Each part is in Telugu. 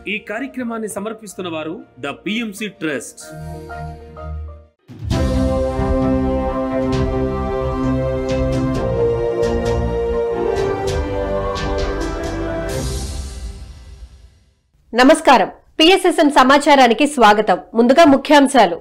ఈ కార్యక్రమాన్ని సమర్పిస్తున్న వారు ద పిఎంసి ట్రస్ట్ నమస్కారం పిఎస్ఎస్ఎం సమాచారానికి స్వాగతం ముందుగా ముఖ్యాంశాలు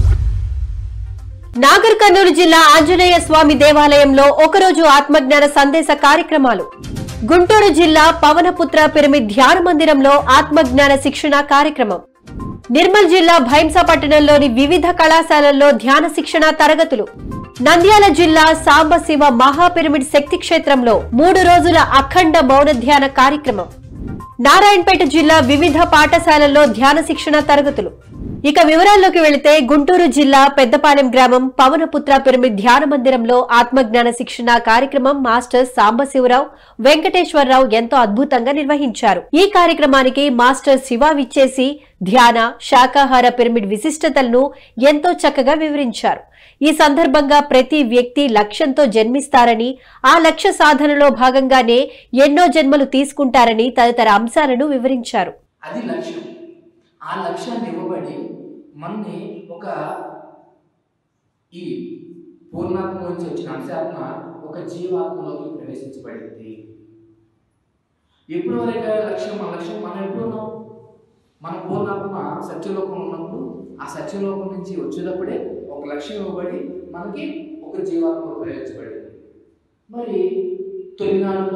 నాగర్ కర్నూలు జిల్లా ఆంజనేయ స్వామి దేవాలయంలో ఒకరోజు ఆత్మజ్ఞాన సందేశ కార్యక్రమాలు గుంటూరు జిల్లా పవనపుత్ర పిరమిడ్ ధ్యాన మందిరంలో ఆత్మజ్ఞాన శిక్షణ కార్యక్రమం నిర్మల్ జిల్లా భైంసా పట్టణంలోని వివిధ కళాశాలల్లో ధ్యాన శిక్షణ తరగతులు నంద్యాల జిల్లా సాంబశివ మహాపిరమిడ్ శక్తి క్షేత్రంలో మూడు రోజుల అఖండ మౌన ధ్యాన కార్యక్రమం నారాయణపేట జిల్లా వివిధ పాఠశాలల్లో ధ్యాన శిక్షణ తరగతులు ఇక వివరాల్లోకి వెళితే గుంటూరు జిల్లా పెద్దపాలెం గ్రామం పవనపుత్ర పిరమిడ్ ధ్యాన మందిరంలో ఆత్మజ్ఞాన శిక్షణ కార్యక్రమం మాస్టర్ సాంబశివరావు వెంకటేశ్వరరావు ఎంతో అద్భుతంగా నిర్వహించారు ఈ కార్యక్రమానికి మాస్టర్ శివ విచ్చేసి ధ్యాన శాకాహార పిరమిడ్ విశిష్టతలను ఎంతో చక్కగా వివరించారు ఈ సందర్భంగా ప్రతి వ్యక్తి లక్ష్యంతో జన్మిస్తారని ఆ లక్ష్య సాధనలో భాగంగానే ఎన్నో జన్మలు తీసుకుంటారని తదితర అంశాలను వివరించారు అది లక్ష్యం ఆ లక్ష్యాన్ని ఇవ్వబడి మనని ఒక ఈ పూర్ణాత్మ నుంచి వచ్చిన అంశాత్మ ఒక జీవాత్మలోకి ప్రవేశించబడింది ఎప్పుడు వరకు లక్ష్యం మన లక్ష్యం మనం ఎప్పుడు ఉన్నాం మన పూర్ణాత్మ సత్యలోకం ఉన్నప్పుడు ఆ సత్యలోకం నుంచి వచ్చేటప్పుడే ఒక లక్ష్యం ఇవ్వబడి మనకి ఒక జీవాత్మ ప్రవేశించబడింది మరి తొలినాడులో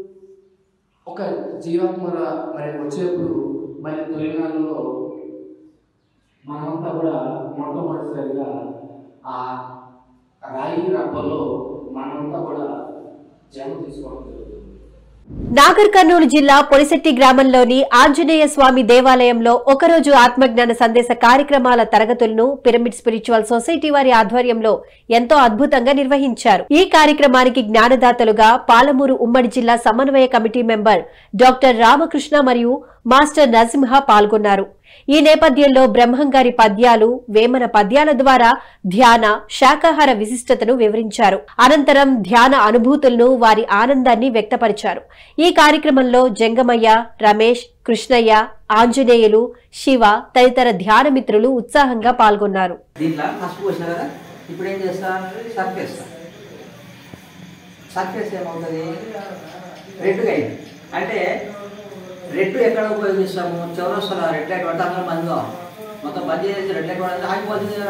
ఒక జీవాత్మ మరి వచ్చేప్పుడు మరి తొలినాడులో మనమంతా కూడా మొట్టమొదటిసారిగా ఆ రాయి రప్పలో మనమంతా కూడా జన్మ తీసుకోవడం జరుగుతుంది నాగర్ కర్నూలు జిల్లా పొలిశెట్టి గ్రామంలోని ఆంజనేయ స్వామి దేవాలయంలో ఒకరోజు ఆత్మజ్ఞాన సందేశ కార్యక్రమాల తరగతులను పిరమిడ్ స్పిరిచువల్ సొసైటీ వారి ఆధ్వర్యంలో ఎంతో అద్భుతంగా నిర్వహించారు ఈ కార్యక్రమానికి జ్ఞానదాతలుగా పాలమూరు ఉమ్మడి జిల్లా సమన్వయ కమిటీ మెంబర్ డాక్టర్ రామకృష్ణ మరియు మాస్టర్ నరసింహ పాల్గొన్నారు ఈ నేపథ్యంలో బ్రహ్మంగారి పద్యాలు వేమన పద్యాల ద్వారా ధ్యాన శాకాహార విశిష్టతను వివరించారు అనంతరం ధ్యాన అనుభూతులను వారి ఆనందాన్ని వ్యక్తపరిచారు ఈ కార్యక్రమంలో జంగమయ్య రమేష్ కృష్ణయ్య ఆంజనేయులు శివ తదితర ధ్యాన మిత్రులు ఉత్సాహంగా పాల్గొన్నారు దీంట్లో పసుపు పోసిన కదా ఇప్పుడు ఏం చేస్తా సర్ఫ్ వేస్తా సర్ఫ్ వేస్తే ఏమవుతుంది రెడ్గా అయింది అంటే రెడ్ ఎక్కడ ఉపయోగిస్తాము చౌరస్తాలో రెడ్ లైట్ పడితే అందరూ బంద్ కావాలి మొత్తం బంద్ చేసి రెడ్ లైట్ పడితే ఆగిపోతుంది కదా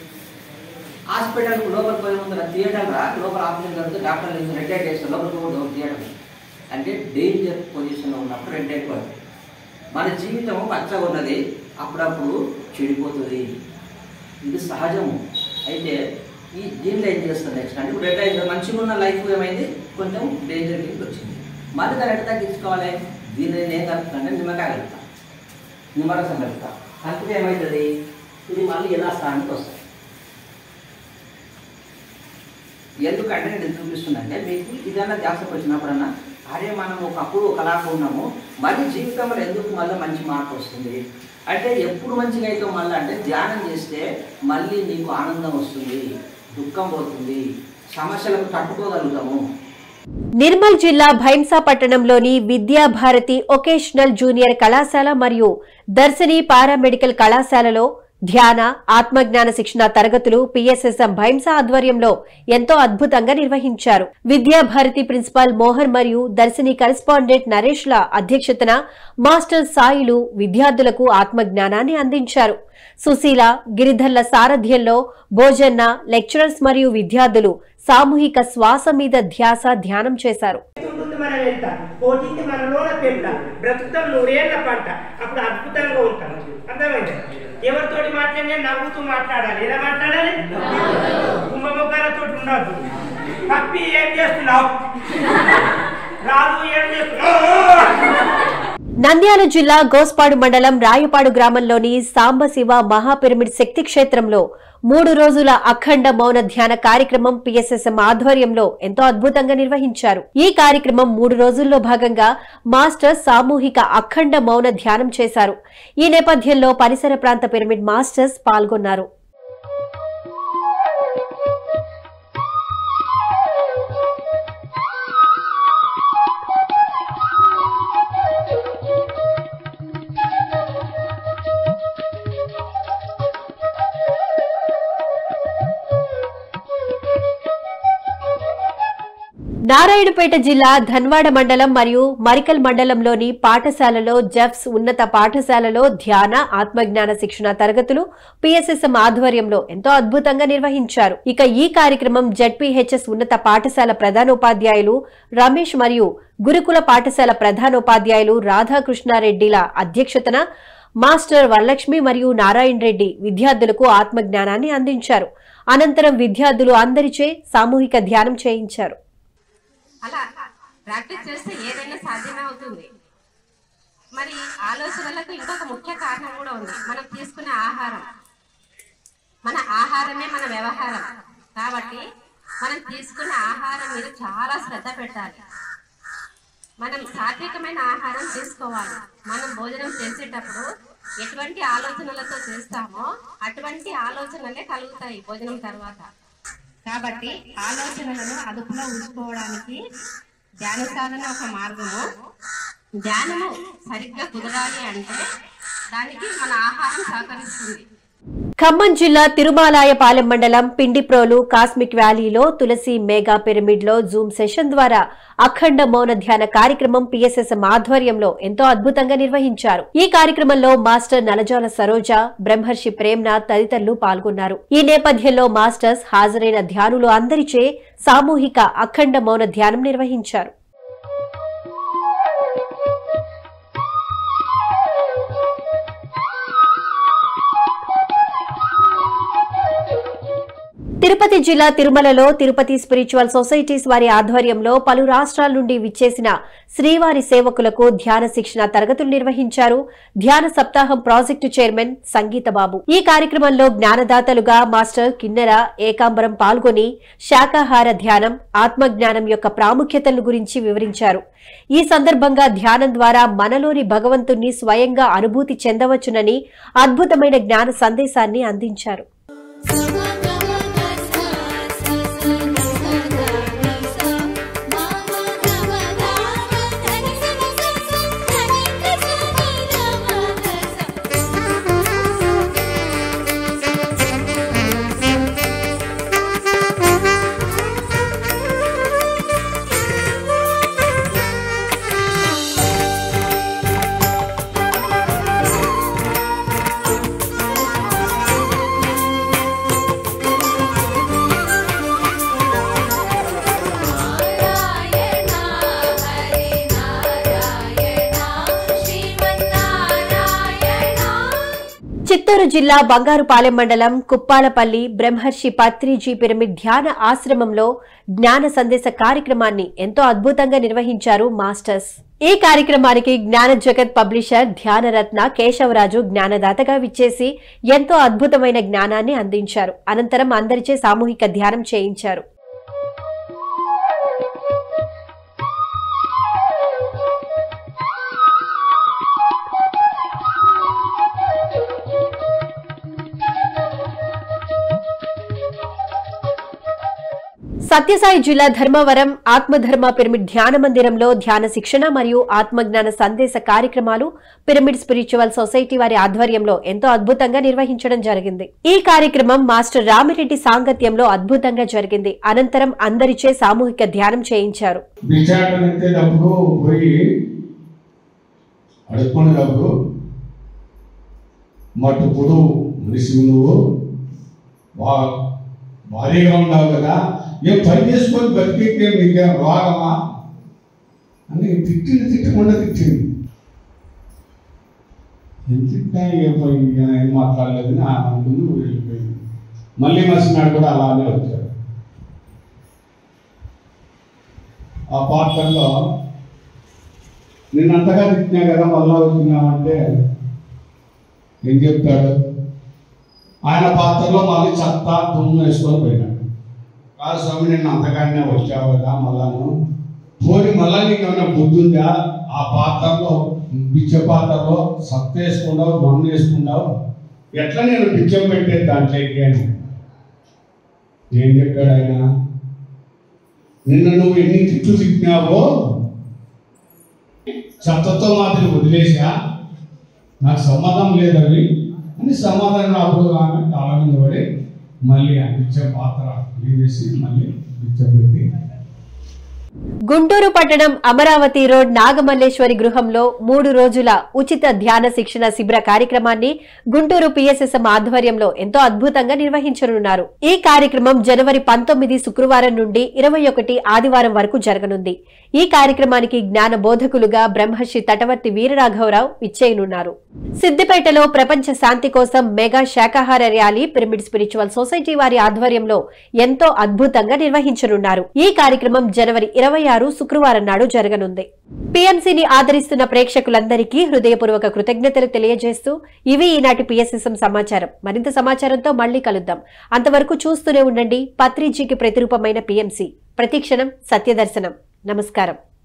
హాస్పిటల్కి లోపల పోయి ముందు థియేటర్ రా లోపల ఆపరేషన్ జరిగితే డాక్టర్లు రెడ్ లైట్ వేస్తారు లోపల కూడా థియేటర్ అంటే డేంజర్ పొజిషన్లో ఉన్నప్పుడు రెడ్ లైట్ పడుతుంది మన జీవితం పచ్చగా ఉన్నది అప్పుడప్పుడు చెడిపోతుంది ఇది సహజము అయితే ఈ దీంట్లో ఏం చేస్తుంది నెక్స్ట్ అంటే ఇప్పుడు రెడ్ లైట్ మంచిగా ఉన్న లైఫ్ ఏమైంది కొంచెం డేంజర్ కింద వచ్చింది మళ్ళీ దాన్ని ఎట్లా తగ్గించుకోవాలి దీన్ని నేను కలుపుతాను నిమ్మకాయ కలుపుతా నిమ్మరసం కలుపుతా కలిపితే ఏమవుతుంది ఇది మళ్ళీ యథాస్థానానికి వస్తుంది ఎందుకంటే నేను చూపిస్తుందంటే మీకు ఇదన్నా జాగ్రత్త వచ్చినప్పుడన్నా అరే మనం ఒకప్పుడు ఒకలాగా ఉన్నాము మళ్ళీ జీవితంలో ఎందుకు మళ్ళీ మంచి మార్పు వస్తుంది అంటే ఎప్పుడు మంచిగా అయితే మళ్ళీ అంటే ధ్యానం చేస్తే మళ్ళీ నీకు ఆనందం వస్తుంది దుఃఖం పోతుంది సమస్యలకు తట్టుకోగలుగుతాము నిర్మల్ జిల్లా భైంసా పట్టణంలోని విద్యాభారతి ఒకేషనల్ జూనియర్ కళాశాల మరియు దర్శని పారామెడికల్ కళాశాలలో ధ్యాన ఆత్మజ్ఞాన శిక్షణ తరగతులు పిఎస్ఎస్ఎం భైంసా ఆధ్వర్యంలో ఎంతో అద్భుతంగా నిర్వహించారు విద్యాభారతి ప్రిన్సిపాల్ మోహన్ మరియు దర్శని కరెస్పాండెంట్ నరేష్ ల అధ్యక్షతన మాస్టర్ సాయిలు విద్యార్థులకు ఆత్మజ్ఞానాన్ని అందించారు సుశీల గిరిధర్ల సారథ్యంలో భోజన్న లెక్చరర్స్ మరియు విద్యార్థులు సామూహిక శ్వాస మీద ధ్యాస ధ్యానం చేశారు ఉంటుంది మన వెంట పోటీంది మనలోన పెంట బ్రతుకుతాం నూరేళ్ల పంట అప్పుడు అద్భుతంగా ఉంటాం అర్థమైంది ఎవరితోటి మాట్లాడినా నవ్వుతూ మాట్లాడాలి ఎలా మాట్లాడాలి కుంభముఖాలతో ఉండదు తప్పి ఏం చేస్తున్నావు రాదు ఏం చేస్తున్నావు నంద్యాల జిల్లా గోస్పాడు మండలం రాయపాడు గ్రామంలోని సాంబశివ మహాపిరమిడ్ శక్తి క్షేత్రంలో మూడు రోజుల అఖండ మౌన ధ్యాన కార్యక్రమం పిఎస్ఎస్ఎం ఆధ్వర్యంలో ఎంతో అద్భుతంగా నిర్వహించారు ఈ కార్యక్రమం మూడు రోజుల్లో భాగంగా మాస్టర్ సామూహిక అఖండ మౌన ధ్యానం చేశారు ఈ నేపథ్యంలో పరిసర ప్రాంత పిరమిడ్ మాస్టర్స్ పాల్గొన్నారు నారాయణపేట జిల్లా ధన్వాడ మండలం మరియు మరికల్ మండలంలోని పాఠశాలలో జెఫ్స్ ఉన్నత పాఠశాలలో ధ్యాన ఆత్మజ్ఞాన శిక్షణ తరగతులు పిఎస్ఎస్ఎం ఆధ్వర్యంలో ఎంతో అద్భుతంగా నిర్వహించారు ఇక ఈ కార్యక్రమం జడ్పీహెచ్ఎస్ ఉన్నత పాఠశాల ప్రధానోపాధ్యాయులు రమేష్ మరియు గురుకుల పాఠశాల ప్రధానోపాధ్యాయులు రాధాకృష్ణారెడ్డిల అధ్యక్షతన మాస్టర్ వరలక్ష్మి మరియు నారాయణ రెడ్డి విద్యార్థులకు ఆత్మజ్ఞానాన్ని అందించారు అనంతరం విద్యార్థులు అందరిచే సామూహిక ధ్యానం చేయించారు అలా ప్రాక్టీస్ చేస్తే ఏదైనా సాధ్యమే అవుతుంది మరి ఆలోచనలకు ఇంకొక ముఖ్య కారణం కూడా ఉంది మనం తీసుకునే ఆహారం మన ఆహారమే మన వ్యవహారం కాబట్టి మనం తీసుకునే ఆహారం మీద చాలా శ్రద్ధ పెట్టాలి మనం సాత్వికమైన ఆహారం తీసుకోవాలి మనం భోజనం చేసేటప్పుడు ఎటువంటి ఆలోచనలతో చేస్తామో అటువంటి ఆలోచనలే కలుగుతాయి భోజనం తర్వాత కాబట్టి ఆలోచనలను అదుపులో ఉంచుకోవడానికి ధ్యాన సాధన ఒక మార్గము ధ్యానము సరిగ్గా కుదరాలి అంటే దానికి మన ఆహారం సహకరిస్తుంది ఖమ్మం జిల్లా తిరుమాలాయపాలెం మండలం పిండిప్రోలు కాస్మిక్ వ్యాలీలో తులసి మెగా పిరమిడ్ లో జూమ్ సెషన్ ద్వారా అఖండ మౌన ధ్యాన కార్యక్రమం పిఎస్ఎస్ఎం ఆధ్వర్యంలో ఎంతో అద్భుతంగా నిర్వహించారు ఈ కార్యక్రమంలో మాస్టర్ నలజాల సరోజ బ్రహ్మర్షి ప్రేమ్నాథ్ తదితరులు పాల్గొన్నారు ఈ నేపథ్యంలో మాస్టర్స్ హాజరైన ధ్యానులు అందరిచే సామూహిక అఖండ మౌన ధ్యానం నిర్వహించారు తిరుపతి జిల్లా తిరుమలలో తిరుపతి స్పిరిచువల్ సొసైటీస్ వారి ఆధ్వర్యంలో పలు రాష్ట్రాల నుండి విచ్చేసిన శ్రీవారి సేవకులకు ధ్యాన శిక్షణ తరగతులు నిర్వహించారు ధ్యాన సప్తాహం ప్రాజెక్టు చైర్మన్ సంగీత బాబు ఈ కార్యక్రమంలో జ్ఞానదాతలుగా మాస్టర్ కిన్నెర ఏకాంబరం పాల్గొని శాకాహార ధ్యానం ఆత్మజ్ఞానం యొక్క ప్రాముఖ్యతలను గురించి వివరించారు ఈ సందర్భంగా ధ్యానం ద్వారా మనలోని భగవంతుణ్ణి స్వయంగా అనుభూతి చెందవచ్చునని అద్భుతమైన జ్ఞాన సందేశాన్ని అందించారు చిత్తూరు జిల్లా బంగారుపాలెం మండలం కుప్పాలపల్లి బ్రహ్మర్షి పత్రిజీ పిరమిడ్ ధ్యాన ఆశ్రమంలో జ్ఞాన సందేశ కార్యక్రమాన్ని ఎంతో అద్భుతంగా నిర్వహించారు మాస్టర్స్ ఈ కార్యక్రమానికి జ్ఞాన జగత్ పబ్లిషర్ ధ్యానరత్న కేశవరాజు జ్ఞానదాతగా విచ్చేసి ఎంతో అద్భుతమైన జ్ఞానాన్ని అందించారు అనంతరం అందరిచే సామూహిక ధ్యానం చేయించారు సత్యసాయి జిల్లా ధర్మవరం ఆత్మధర్మ పిరమిడ్ ధ్యాన మందిరంలో ధ్యాన శిక్షణ మరియు ఆత్మజ్ఞాన సందేశ కార్యక్రమాలు పిరమిడ్ స్పిరిచువల్ సొసైటీ వారి ఆధ్వర్యంలో ఎంతో అద్భుతంగా నిర్వహించడం జరిగింది ఈ కార్యక్రమం మాస్టర్ రామిరెడ్డి సాంగత్యంలో అద్భుతంగా జరిగింది అనంతరం అందరిచే సామూహిక ధ్యానం చేయించారు భిక్షాటన ఎత్తేటప్పుడు పోయి అడుక్కునేటప్పుడు మట్టుప్పుడు మనిషి నువ్వు బా భారీగా ఉన్నావు కదా ఏం పని చేసుకొని బతికితే నీకేం రోగమా అని తిట్టింది తిట్టకుండా తిట్టింది ఏం తిట్టా ఏం పని ఏం మాట్లాడలేదు అని ఆమె అనుకుంది వెళ్ళిపోయింది మళ్ళీ మసినాడు కూడా అలానే వచ్చాడు ఆ పాత్రలో నిన్నంతగా తిట్టినా కదా మళ్ళా వచ్చినామంటే ఏం చెప్తాడు ఆయన పాత్రలో మళ్ళీ చెత్త దుమ్ము వేసుకొని పోయినాడు కాదు స్వామి నేను అంతగానే వచ్చావు కదా మళ్ళాను పోని మళ్ళా నీకు ఏమైనా బుద్ధి ఉందా ఆ పాత్రలో బిచ్చ పాత్రలో సత్త వేసుకుంటావు మన్ను వేసుకుంటావు ఎట్లా నేను బిచ్చం పెట్టేది దాంట్లోకి అని ఏం చెప్పాడు ఆయన నిన్ను నువ్వు ఎన్ని తిట్లు తిట్టినావో చెత్తతో మాత్రం వదిలేసా నాకు సంబంధం లేదవి అని సమాధానం అప్పుడు ఆమె తాళ మీద పడి మళ్ళీ ఆ బిచ్చ పాత్ర వేసి మళ్ళీ బిచ్చ పెట్టి గుంటూరు పట్టణం అమరావతి రోడ్ నాగమల్లేశ్వరి గృహంలో మూడు రోజుల ఉచిత ధ్యాన శిక్షణ శిబిర కార్యక్రమాన్ని గుంటూరు పిఎస్ఎస్ఎం ఆధ్వర్యంలో ఎంతో అద్భుతంగా నిర్వహించనున్నారు ఈ కార్యక్రమం జనవరి పంతొమ్మిది శుక్రవారం నుండి ఇరవై ఒకటి ఆదివారం వరకు జరగనుంది ఈ కార్యక్రమానికి జ్ఞాన బోధకులుగా బ్రహ్మశ్రీ తటవర్తి వీరరాఘవరావు ఇచ్చేయనున్నారు సిద్దిపేటలో ప్రపంచ శాంతి కోసం మెగా శాకాహార ర్యాలీ పిరమిడ్ స్పిరిచువల్ సొసైటీ వారి ఆధ్వర్యంలో ఎంతో అద్భుతంగా నిర్వహించనున్నారు ఈ కార్యక్రమం జనవరి ఇరవై ఆరు శుక్రవారం నాడు జరగనుంది పిఎంసీని ఆదరిస్తున్న ప్రేక్షకులందరికీ హృదయపూర్వక కృతజ్ఞతలు తెలియజేస్తూ ఇవి ఈనాటి పిఎస్ఎస్ఎం సమాచారం మరింత సమాచారంతో మళ్ళీ కలుద్దాం అంతవరకు చూస్తూనే ఉండండి పత్రిజీకి ప్రతిరూపమైన పిఎంసీ ప్రతిక్షణం సత్యదర్శనం నమస్కారం